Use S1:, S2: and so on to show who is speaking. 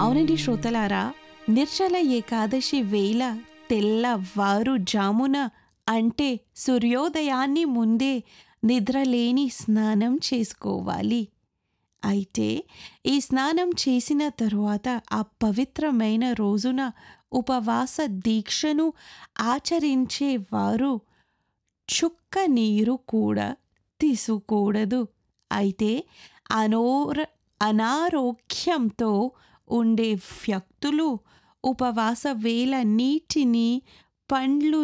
S1: అవునండి శ్రోతలారా నిర్జల ఏకాదశి వేళ తెల్లవారు జామున అంటే సూర్యోదయాన్ని ముందే నిద్రలేని స్నానం చేసుకోవాలి అయితే ఈ స్నానం చేసిన తరువాత ఆ పవిత్రమైన రోజున ఉపవాస దీక్షను ఆచరించే వారు చుక్క నీరు కూడా తీసుకోకూడదు అయితే అనోర అనారోగ్యంతో ఉండే వ్యక్తులు ఉపవాస వేళ నీటిని పండ్లు